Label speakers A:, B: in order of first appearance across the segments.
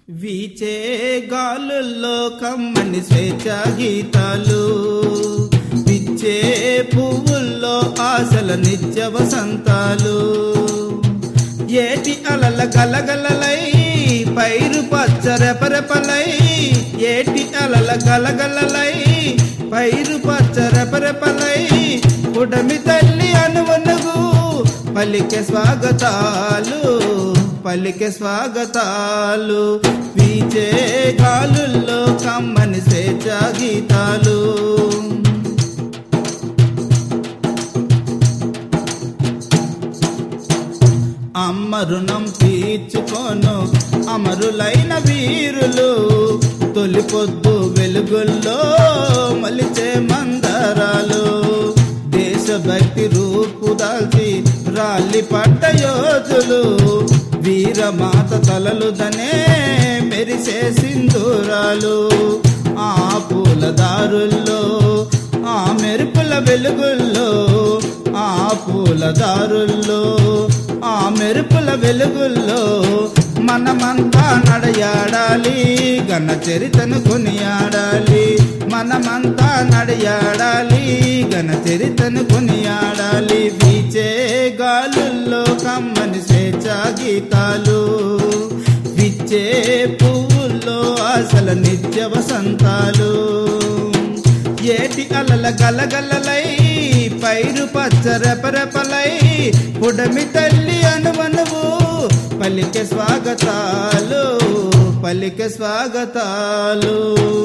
A: వీచే గాలుల్లో కమ్మని స్వేచ్ఛ గీతాలు పిచ్చే పువ్వుల్లో ఆశల నిత్య వసంతాలు ఏటి అలల గలగలలై పైరు పచ్చ రెపరెపలై ఏటి అలల గలగలలై పైరు పచ్చ రెపరెపలై పుడమి తల్లి అనువనుగు పలికే స్వాగతాలు పలికే స్వాగతాలు వీచే గాలుల్లో కమ్మని స్వేచ్ఛ గీతాలు అమ్మ రుణం తీర్చుకోను అమరులైన వీరులు తొలి పొద్దు వెలుగుల్లో మలిచే మందరాలు దేశభక్తి రూపు దాల్చి రాలి పడ్డ యోధులు వీరమాత తలలు దనే మెరిసే సింధూరాలు ఆ పూల దారుల్లో ఆ మెరుపుల వెలుగుల్లో ఆ పూల దారుల్లో ఆ మెరుపుల వెలుగుల్లో మనమంతా నడయాడాలి గన్న చరితను కొనియాడాలి మనమంతా నడయాడాలి గన చరితను కొనియాడాలి వీచే గాలుల్లో కమ్మని స్వేచ్ఛ గీతాలు విచ్చే పువ్వుల్లో ఆశల నిత్య వసంతాలు ఏటి అలల గలగలలై పైరు పచ్చ రెపరెపలై పుడమి తల్లి అనువనువు పలికే స్వాగతాలు పలికే స్వాగతాలు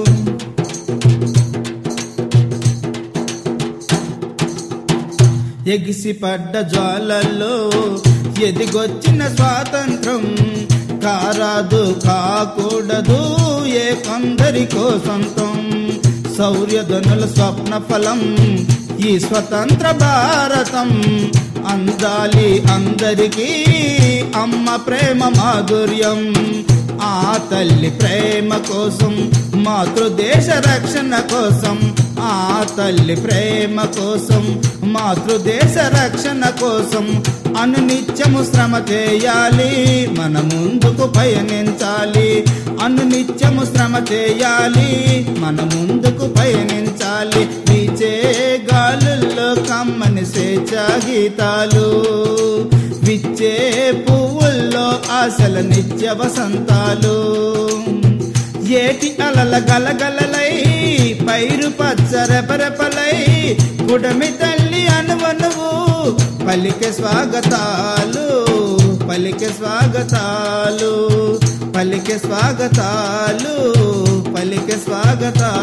A: ఎగిసి పడ్డ జ్వాలల్లో ఎదిగొచ్చిన స్వాతంత్రం కారాదు కాకూడదు ఏ కొందరికో సొంతం శౌర్యధనుల స్వప్న ఫలం ఈ స్వతంత్ర భారతం అందాలి అందరికీ అమ్మ ప్రేమ మాధుర్యం ఆ తల్లి ప్రేమ కోసం మాతృదేశ రక్షణ కోసం ఆ తల్లి ప్రేమ కోసం మాతృదేశ రక్షణ కోసం అనునిత్యము శ్రమ చేయాలి మన ముందుకు పయనించాలి అనునిత్యము శ్రమ చేయాలి మన ముందుకు పయనించాలి వీచే గాలుల్లో కమ్మని స్వేచ్ఛ గీతాలు విచ్చే పువ్వుల్లో ఆశల నిత్య వసంతాలు ఏటి అలల గలగలలై పైరు పచ్చ రెపరెపలై కుడమి తల్లి అనువనువు పలికే స్వాగతాలు పలికే స్వాగతాలు పలికే స్వాగతాలు పలికే స్వాగతాలు